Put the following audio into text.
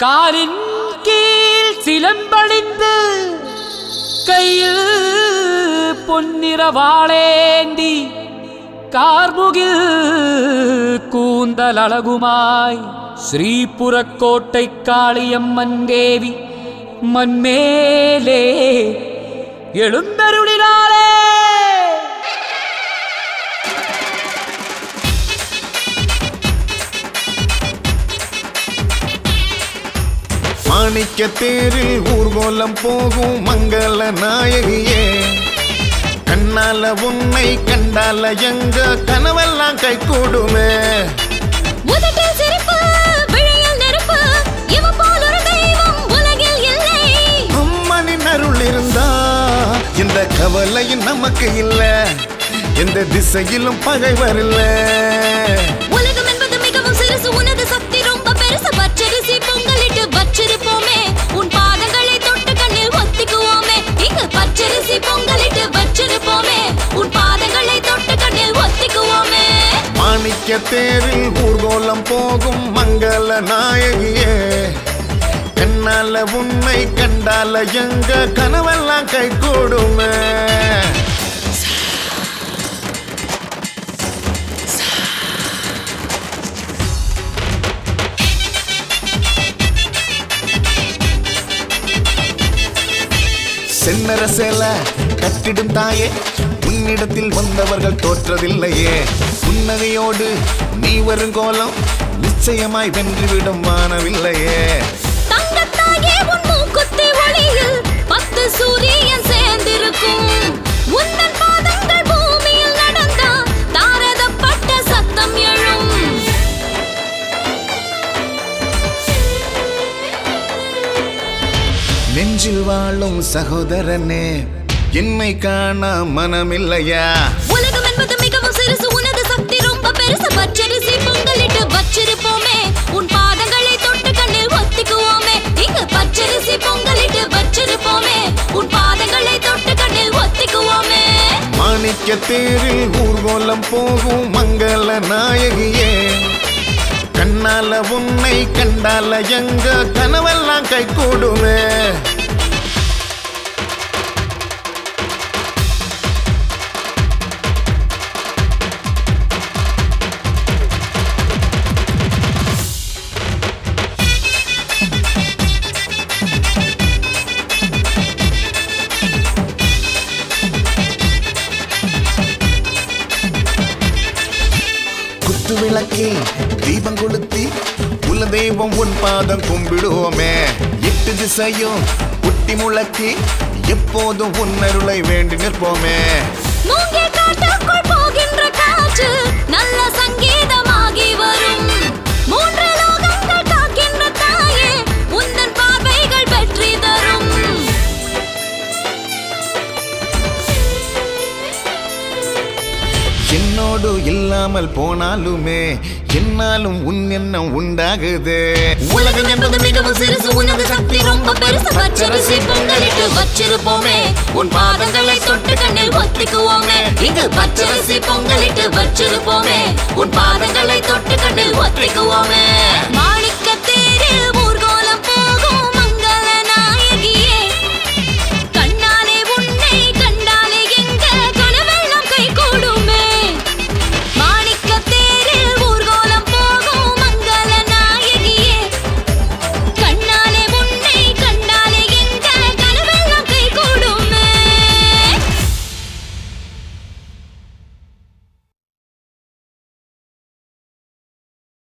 காலின் கீழ் சிலம்பணிந்து கையில் பொன்னிற வாளேந்தி கார்முகில் கூந்தல் அழகுமாய் ஸ்ரீபுரக்கோட்டை காளியம்மன் தேவி மண்மேலே எழுந்தருளினாளே மாணிக்க தேரில் ஊர்கோலம் போகும் மங்கள நாயகியே கண்ணால உன்னை கண்டால எங்க கனவெல்லாம் கை கூடுமே உதட்டில் சிரிப்பு, விழியில் நெருப்பு, இவ போல் ஒரு தெய்வம் உலகில் இல்லை. அம்மனின் அருள் இருந்தா இந்த கவலையும் நமக்கு இல்ல எந்த திசையிலும் பகைவர் இல்ல உலகம் என்பது மிகவும் சிறுசு, உனது சக்தி ரொம்ப பெருசு. பச்சரிசி பொங்கலிட்டு வச்சிருப்போமே, உன் பாதங்களை தொட்டு கண்ணில் ஒத்திக்குவோமே. இங்கு பச்சரிசி பொங்கலிட்டு வச்சிருப்போமே, உன் பாதங்களை தொட்டு கண்ணில் ஒத்திக்குவோமே. மாணிக்க தேரில் ஊர்கோலம் போகும் மங்கள நாயகியே கண்ணால உன்னை கண்டால எங்க கனவெல்லாம் கை கூடுமே சென்னர சேல கட்டிடும் தாயே உன்னிடத்தில் வந்தவர்கள் தோற்றதில்லையே புன்னகையோடு நீ வருங்கோலம் நிச்சயமாய் வென்றுவிடும் வானவில்லையே தங்கத்தாயே உன் மூக்குத்தி ஒளியில் பத்து சூரியன் சேர்ந்திருக்கும் உந்தன் பாதங்கள் பூமியில் நடந்தா தாரதப்பட்ட சத்தம் எழும் நெஞ்சில் வாழும் சகோதரனே என்னை காண மனமில்லையா உலகம் என்பது மிகவும் சிறுசு உனது சக்தி ரொம்ப பெருசு பச்சரிசி பொங்கலிட்டு வச்சிருப்போமே உன் பாதங்களை தொட்டு கண்ணில் ஒத்திக்குவோமே இங்கு பச்சரிசி பொங்கலிட்டு வச்சிருப்போமே உன் பாதங்களை தொட்டு கண்ணில் ஒத்திக்குவோமே மாணிக்க தேரில் ஊர்கோலம் போகும் மங்கள நாயகியே கண்ணால உன்னை கண்டால எங்க கனவெல்லாம் கை கூடுமே குத்து விளக்கி தீபம் கொளுத்தி உள்ள தெய்வம் உன் பாதம் கும்பிடுவோமே எட்டு திசையும் குட்டி முழக்கி எப்போதும் உன் அருளை வேண்டி நிற்போமே மூங்கில் காட்டுக்குள் போகின்ற காற்று நல்ல சங்கீதமாகி வரும் மூன்று லோகங்கள் காக்கின்ற தாயே உந்தன் பார்வைகள் வெற்றி தரும் என்னோடு இல்லாமல் போனாலுமே என்னாலும் உன் எண்ணம் உண்டாகுது உலகம் என்பது மிகவும் சிறுசு உனது சக்தி ரொம்ப பெருசு பச்சரிசி பொங்கலிட்டு வச்சிருப்போமே உன் பாதங்களை தொட்டு கண்ணில் ஒத்திக்குவோமே இங்கு பச்சரிசி பொங்கலிட்டு வச்சிருப்போமே உன் பாதங்களை தொட்டு கண்ணில் ஒத்திக்குவோமே